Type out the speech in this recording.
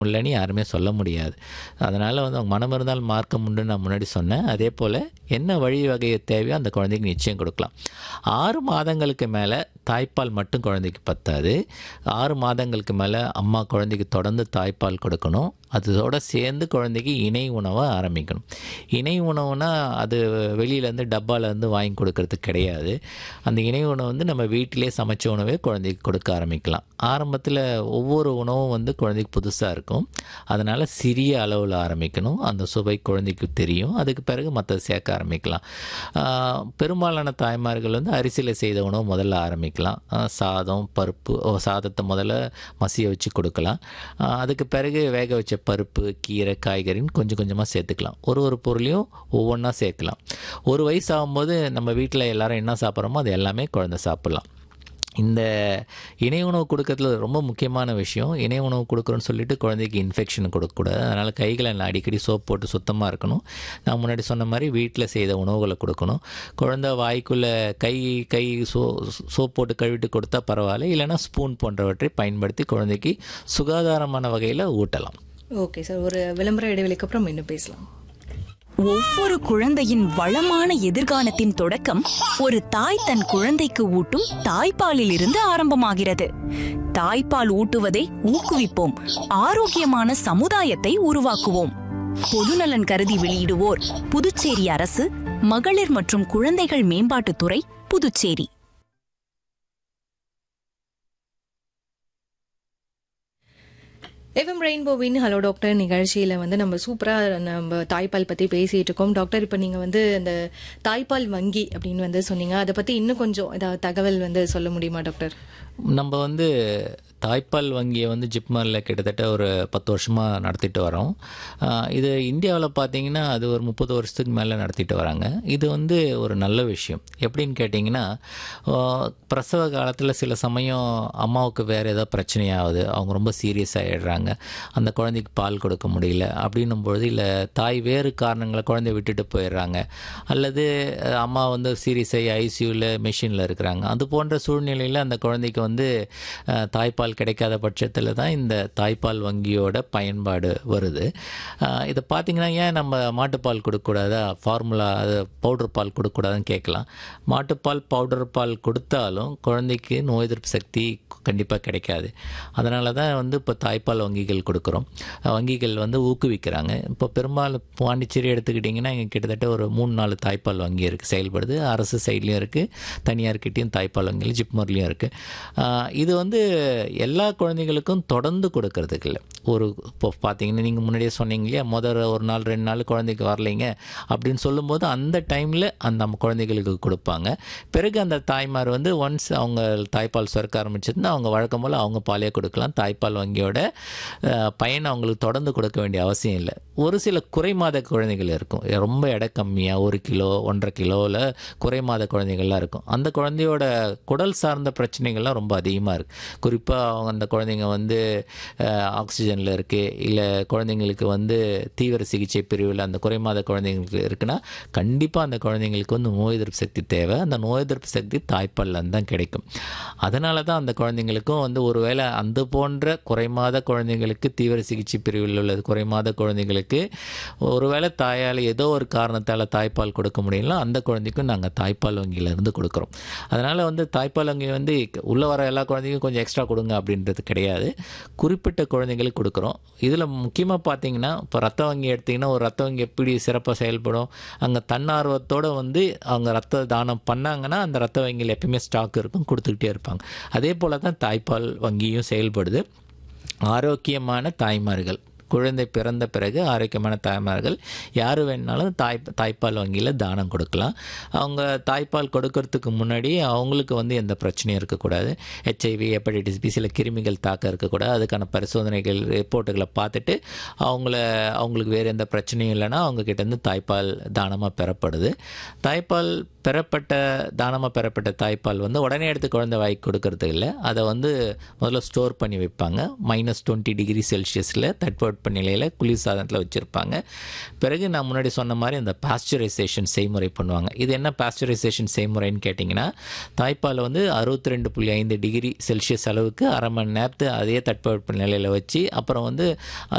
இல்லைன்னு யாருமே சொல்ல முடியாது அதனால் வந்து அவங்க மனம் இருந்தால் மார்க்கம் உண்டு நான் முன்னாடி சொன்னேன் அதே போல் என்ன வழி வகை தேவையோ அந்த குழந்தைக்கு நிச்சயம் கொடுக்கலாம் ஆறு மாதங்களுக்கு மேலே தாய்ப்பால் மட்டும் குழந்தைக்கு பத்தாது ஆறு மாதங்களுக்கு மேலே அம்மா குழந்தைக்கு தொடர்ந்து தாய்ப்பால் கொடுக்கணும் அதோட சேர்ந்து குழந்தைக்கு இணை உணவை ஆரம்பிக்கணும் இணை உணவுனா அது வெளியிலேருந்து டப்பாலேருந்து வாங்கி கொடுக்கறது கிடையாது அந்த இணை உணவு வந்து நம்ம வீட்டிலே சமைச்ச உணவே குழந்தைக்கு கொடுக்க ஆரம்பிக்கலாம் ஆரம்பத்தில் ஒவ்வொரு உணவும் வந்து குழந்தைக்கு புதுசாக இருக்கும் அதனால் சிறிய அளவில் ஆரம்பிக்கணும் அந்த சுவை குழந்தைக்கு தெரியும் அதுக்கு பிறகு மற்றது சேர்க்க ஆரம்பிக்கலாம் ஆஹ் பெரும்பாலான தாய்மார்கள் வந்து அரிசியில் செய்த உணவு முதல்ல ஆரம்பிக்கலாம் ஆஹ் சாதம் பருப்பு ஓ, சாதத்தை முதல்ல மசிய வச்சு கொடுக்கலாம் ஆஹ் அதுக்கு பிறகு வேக வச்ச பருப்பு கீரை காய்கறின்னு கொஞ்சம் கொஞ்சமாக சேர்த்துக்கலாம் ஒரு ஒரு பொருளையும் ஒவ்வொன்றா சேர்க்கலாம் ஒரு வயசு ஆகும்போது நம்ம வீட்டில் எல்லாரும் என்ன சாப்பிட்றோமோ அது எல்லாமே குழந்தை சாப்பிட்லாம் இந்த இணை உணவு கொடுக்கறதுல ரொம்ப முக்கியமான விஷயம் இணை உணவு கொடுக்குறோன்னு சொல்லிட்டு குழந்தைக்கு இன்ஃபெக்ஷன் கொடுக்கக்கூடாது அதனால் கைகளை நான் அடிக்கடி சோப் போட்டு சுத்தமாக இருக்கணும் நான் முன்னாடி சொன்ன மாதிரி வீட்டில் செய்த உணவுகளை கொடுக்கணும் குழந்தை வாய்க்குள்ளே கை கை சோ சோப் போட்டு கழுவிட்டு கொடுத்தா பரவாயில்ல இல்லைன்னா ஸ்பூன் போன்றவற்றை பயன்படுத்தி குழந்தைக்கு சுகாதாரமான வகையில் ஊட்டலாம் ஓகே சார் ஒரு விளம்பர இடைவெளிக்கு அப்புறம் இன்னும் பேசலாம் ஒவ்வொரு குழந்தையின் வளமான எதிர்காலத்தின் தொடக்கம் ஒரு தாய் தன் குழந்தைக்கு ஊட்டும் தாய்ப்பாலில் இருந்து ஆரம்பமாகிறது தாய்ப்பால் ஊட்டுவதை ஊக்குவிப்போம் ஆரோக்கியமான சமுதாயத்தை உருவாக்குவோம் பொதுநலன் கருதி வெளியிடுவோர் புதுச்சேரி அரசு மகளிர் மற்றும் குழந்தைகள் மேம்பாட்டுத்துறை புதுச்சேரி எஃப்எம் ரெயின்போவின் ஹலோ டாக்டர் நிகழ்ச்சியில் வந்து நம்ம சூப்பராக நம்ம தாய்ப்பால் பற்றி பேசிகிட்டு இருக்கோம் டாக்டர் இப்போ நீங்கள் வந்து இந்த தாய்ப்பால் வங்கி அப்படின்னு வந்து சொன்னீங்க அதை பற்றி இன்னும் கொஞ்சம் ஏதாவது தகவல் வந்து சொல்ல முடியுமா டாக்டர் நம்ம வந்து தாய்ப்பால் வங்கியை வந்து ஜிப்மரில் கிட்டத்தட்ட ஒரு பத்து வருஷமாக நடத்திட்டு வரோம் ஆஹ் இது இந்தியாவில் பார்த்தீங்கன்னா அது ஒரு முப்பது வருஷத்துக்கு மேலே நடத்திட்டு வராங்க இது வந்து ஒரு நல்ல விஷயம் எப்படின்னு கேட்டிங்கன்னா ஆஹ் பிரசவ காலத்தில் சில சமயம் அம்மாவுக்கு வேறு ஏதோ பிரச்சனையாகுது அவங்க ரொம்ப சீரியஸ் ஆகிடுறாங்க அந்த குழந்தைக்கு பால் கொடுக்க முடியல அப்படின்னும் பொழுது இல்லை தாய் வேறு காரணங்களை குழந்தைய விட்டுட்டு போயிடுறாங்க அல்லது அஹ், அம்மா வந்து சீரியஸ் ஆகி ஐசியூவில் மெஷினில் இருக்கிறாங்க அது போன்ற சூழ்நிலையில் அந்த குழந்தைக்கு வந்து அஹ், தாய்ப்பால் கிடைக்காத பட்சத்தில் தான் இந்த தாய்ப்பால் வங்கியோட பயன்பாடு வருது அஹ், இதை பார்த்தீங்கன்னா ஏன் நம்ம மாட்டுப்பால் கொடுக்கக்கூடாதா ஃபார்முலா அது பவுடர் பால் கொடுக்கக்கூடாதுன்னு கேட்கலாம் மாட்டுப்பால் பவுடர் பால் கொடுத்தாலும் குழந்தைக்கு நோய் எதிர்ப்பு சக்தி கண்டிப்பாக கிடைக்காது அதனால தான் வந்து இப்போ தாய்ப்பால் வங்கிகள் கொடுக்குறோம் அஹ், வங்கிகள் வந்து ஊக்குவிக்கிறாங்க இப்போ பெரும்பாலும் பாண்டிச்சேரி எடுத்துக்கிட்டிங்கன்னா இங்கே கிட்டத்தட்ட ஒரு மூணு நாலு தாய்ப்பால் வங்கி இருக்குது செயல்படுது அரசு சைட்லேயும் இருக்குது தனியார்கிட்டையும் தாய்ப்பால் வங்கியில் ஜிப்மர்லேயும் இருக்குது இது வந்து எல்லா குழந்தைகளுக்கும் தொடர்ந்து கொடுக்கறதுக்கு இல்லை ஒரு இப்போ பார்த்தீங்கன்னா நீங்கள் முன்னாடியே சொன்னீங்க இல்லையா முதல் ஒரு நாள் ரெண்டு நாள் குழந்தைக்கு வரலைங்க அப்படின்னு சொல்லும்போது அந்த டைமில் அந்த நம்ம குழந்தைகளுக்கு கொடுப்பாங்க பிறகு அந்த தாய்மார் வந்து ஒன்ஸ் அவங்க தாய்ப்பால் சுரக்க ஆரம்பிச்சிருந்தா அவங்க வழக்கம் போல் அவங்க பாலே கொடுக்கலாம் தாய்ப்பால் வங்கியோட அஹ், பயன் அவங்களுக்கு தொடர்ந்து கொடுக்க வேண்டிய அவசியம் இல்லை ஒரு சில குறைமாத குழந்தைகள் இருக்கும் ரொம்ப எடை கம்மியாக ஒரு கிலோ ஒன்றரை கிலோவில் குறைமாத குழந்தைகள்லாம் இருக்கும் அந்த குழந்தையோட குடல் சார்ந்த பிரச்சனைகள்லாம் ரொம்ப அதிகமாக இருக்குது குறிப்பாக அவங்க அந்த குழந்தைங்க வந்து ஆக்சிஜனில் இருக்குது இல்லை குழந்தைங்களுக்கு வந்து தீவிர சிகிச்சை பிரிவில் அந்த குறைமாத குழந்தைங்களுக்கு இருக்குன்னா கண்டிப்பாக அந்த குழந்தைங்களுக்கு வந்து நோய் எதிர்ப்பு சக்தி தேவை அந்த நோய் எதிர்ப்பு சக்தி தாய்ப்பால்லேருந்து தான் கிடைக்கும் அதனால தான் அந்த குழந்தைங்களுக்கும் வந்து ஒருவேளை அந்த போன்ற குறைமாத குழந்தைங்களுக்கு தீவிர சிகிச்சை பிரிவில் உள்ள குறைமாத குழந்தைங்களுக்கு ஒருவேளை தாயால் ஏதோ ஒரு காரணத்தால் தாய்ப்பால் கொடுக்க முடியல அந்த குழந்தைக்கும் நாங்கள் தாய்ப்பால் வங்கியிலேருந்து கொடுக்குறோம் அதனால் வந்து தாய்ப்பால் வங்கி வந்து உள்ளே வர எல்லா குழந்தைக்கும் கொஞ்சம் எக்ஸ்ட்ரா கொடுங்க அப்படின்றது கிடையாது குறிப்பிட்ட குழந்தைங்களுக்கு கொடுக்குறோம் இதில் முக்கியமாக பார்த்தீங்கன்னா இப்போ ரத்த வங்கி எடுத்திங்கன்னா ஒரு ரத்த வங்கி எப்படி சிறப்பாக செயல்படும் அங்கே தன்னார்வத்தோடு வந்து அவங்க ரத்த தானம் பண்ணாங்கன்னா அந்த ரத்த வங்கியில் எப்பயுமே ஸ்டாக் இருக்கும் கொடுத்துக்கிட்டே இருப்பாங்க அதே போல் தான் தாய்ப்பால் வங்கியும் செயல்படுது ஆரோக்கியமான தாய்மார்கள் குழந்தை பிறந்த பிறகு ஆரோக்கியமான தாய்மார்கள் யார் வேணுனாலும் தாய் தாய்ப்பால் வங்கியில் தானம் கொடுக்கலாம் அவங்க தாய்ப்பால் கொடுக்கறதுக்கு முன்னாடி அவங்களுக்கு வந்து எந்த பிரச்சனையும் இருக்கக்கூடாது ஹெச்ஐவி ஹெப்படைட்டிஸ் பி சில கிருமிகள் தாக்கம் இருக்கக்கூடாது அதுக்கான பரிசோதனைகள் ரிப்போர்ட்டுகளை பார்த்துட்டு அவங்கள அவங்களுக்கு வேறு எந்த பிரச்சனையும் இல்லைன்னா அவங்க கிட்டேருந்து தாய்ப்பால் தானமாக பெறப்படுது தாய்ப்பால் பெறப்பட்ட தானமாக பெறப்பட்ட தாய்ப்பால் வந்து உடனே எடுத்து குழந்தை வாய்க்கு கொடுக்கறது இல்லை அதை வந்து முதல்ல ஸ்டோர் பண்ணி வைப்பாங்க மைனஸ் டுவெண்ட்டி டிகிரி செல்சியஸில் தட்பவெட்ப தட்பவெப்ப நிலையில் குளிர் சாதனத்தில் வச்சுருப்பாங்க பிறகு நான் முன்னாடி சொன்ன மாதிரி அந்த பாஸ்டரைசேஷன் செய்முறை பண்ணுவாங்க இது என்ன பாஸ்டரைசேஷன் செய்முறைன்னு கேட்டிங்கன்னா தாய்ப்பால் வந்து அறுபத்தி ரெண்டு புள்ளி ஐந்து டிகிரி செல்சியஸ் அளவுக்கு அரை மணி நேரத்து அதே தட்பவெப்ப நிலையில் வச்சு அப்புறம் வந்து